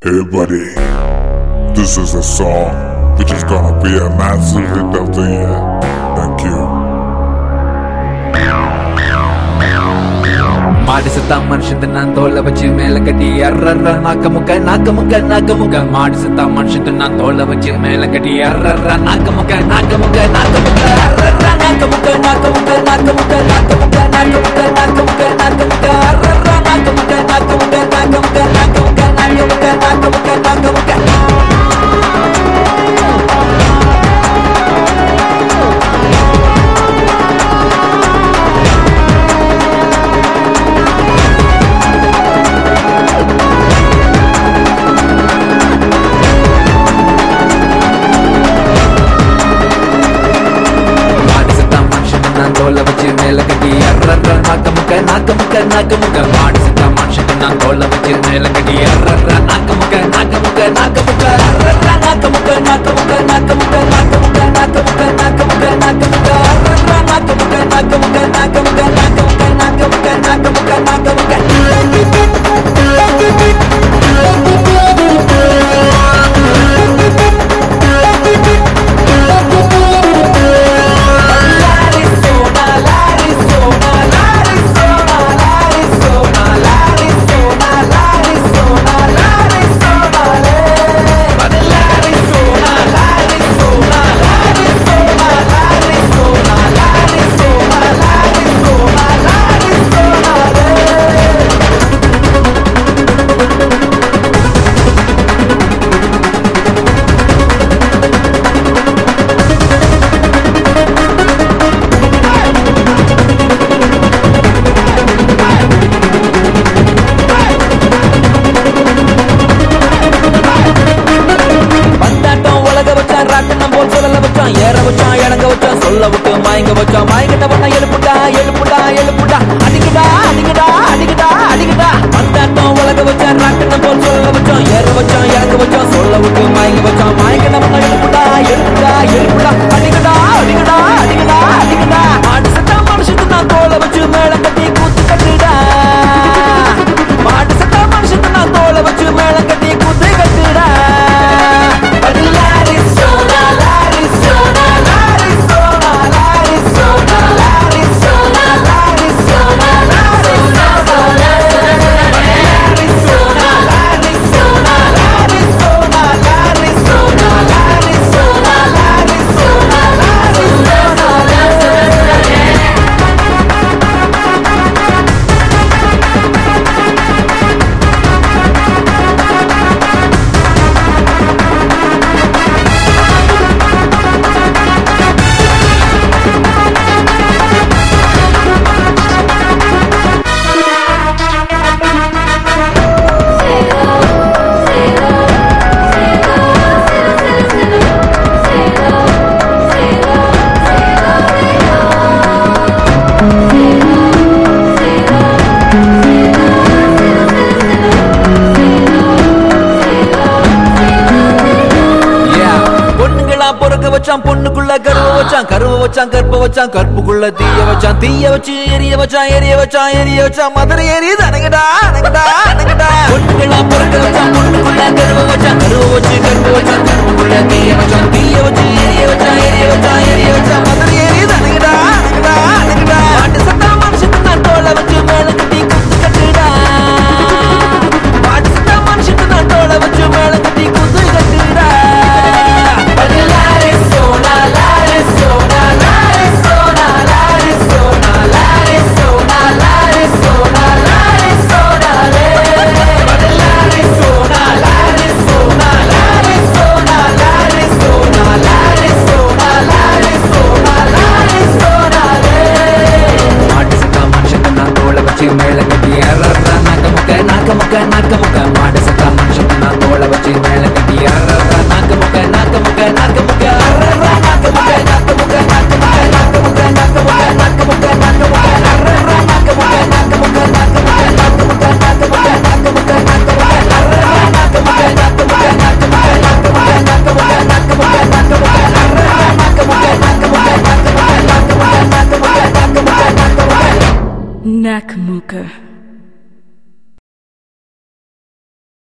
Hey buddy, this is a song which is gonna be a massive hit of the year. Thank you. மாடு செத்தா மனுஷன் நான் தோலை வச்சு மேல கட்டி அர்றர்ற நாக்க முக்க நாக்க முக்க நாக்க முக்க மாடு செத்தா மனுஷன் நான் தோலை வச்சு மேல கட்டி அர்றர்ற நாக்க முக்க நாக்க முக்க நாக்க முக்க அர்றர்ற நாக்க முக்க நாக்க முக்க நாக்க முக்க நாக்க முக்க நாக்க முக்க நாக்க முக்க நாக்க முக்க அர்றர்ற நாக்க முக்க நாக்க முக்க நாக்க முக்க நாக்க முக்க நாக்க முக்க நாக்க முக்க நாக்க முக்க மாடு செத்தா மனுஷன் நான் தோலை வச்சு மேல கட்டி அர்றர்ற நாக்க முக்க நாக்க முக்க நாக்க முக்க மாடு செத்தா மனுஷன் நான் தோலை வச்சு மேல கட்டி அர்றர்ற நாக்க முக்க நாக்க முக்க நாக்க முக்க அர்றர்ற நாக்க முக்க நாக்க முக்க நாக்க முக்க நாக்க முக்க நாக்க முக்க நாக்க முக்க நாக்க முக்க அர்றர்ற நாக்க முக்க நாக்க முக்க நாக்க முக்க நாக்க முக்க நாக்க முக்க நாக்க முக்க நாக்க பந்தாட்டம் உலக வச்சான் ராட்டனம் போல் சொல்லல வச்சான் ஏற வச்சான் இறங்க வச்சான் சொல்ல விட்டு மயங்க வச்சான் மயங்கிட்ட பண்ண எழுப்புடா எழுப்புடா எழுப்புடா அடிக்குடா அடிக்குடா அடிக்குடா அடிக்குடா பந்தாட்டம் உலக வச்சான் ராட்டனம் போல் சொல்லல வச்சான் ஏற வச்சான் இறங்க வச்சான் சொல்ல விட்டு மயங்க வச்சான் மயங்கிட்ட பண்ண எழுப்புடா எழுப்புடா எழுப்புடா அடிக்குடா அடிக்குடா அடிக்குடா அடிக்குடா மாடு சட்டா மனுஷன் நான் தோலை வச்சு மேல கட்டி கூத்து கட்டுடா மாடு சட்டா மனுஷன் நான் தோலை வச்சு மேல கட்டி கூத்து கட்டுடா Yeah. பொண்ணுங்களா பொறுக்க வச்சான் பொண்ணுக்குள்ள கருவ வச்சான் கருவ வச்சான் கற்ப வச்சான் கற்புக்குள்ள தீய வச்சான் தீய வச்சு எரிய வச்சான் எரிய வச்சான் எரிய வச்சான் மதுரை எரியுது அணங்கடா அணங்கடா அணங்கடா பொண்ணுங்களா பொறுக்க வச்சான் பொண்ணுக்குள்ள கருவ வச்சான் கருவ வச்சு கற்ப வச்சான் கற்புக்குள்ள தீய வச்சான் தீய வச்சு எரிய வச்சான் எரிய வச்சான் எரிய வச்சான் மதுரை எரியுது அணங்கடா அணங்கடா அணங்கடா மாட்டு சத்தா மனுஷன் நான் தோலை வச்சு மேல கட்டி குத்து கட்டுடா மாட்டு சத்தா மனுஷன் நான் தோலை வச்சு மேல கட்டி குத்து கட்டுடா மாட்டு சத்தா மனுஷன் நான் தோலை வச்சு மேல